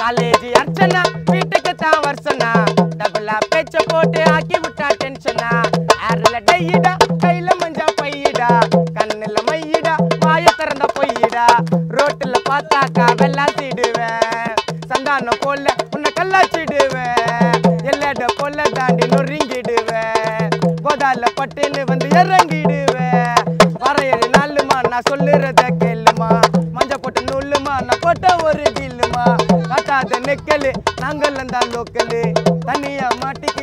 college Archana வீட்டுக்கு தான் வருஷனா டபுளா பேச்ச போட்டு ஆக்கி விட்டா டென்ஷனா ஏர்ல டையிடா கையில மஞ்சா பையிடா கண்ணுல மையிடா வாய திறந்த பொய்யிடா ரோட்டுல பார்த்தாக்கா வெள்ளாத்திடுவேன் சந்தானம் போல உன்னை கல்லாச்சிடுவேன் எல்லட போல தாண்டி நொறுங்கிடுவேன் கோதால பட்டுன்னு வந்து இறங்கிடுவேன் வர ஏழு நாளுமா நான் சொல்லுறத கேளுமா மஞ்ச போட்ட நூலுமா நான் போட்ட ஒரு டீலுமா காட்டாத நெக்கலு நாங்கள் தான் லோக்கலு தனியா மாட்டிக்க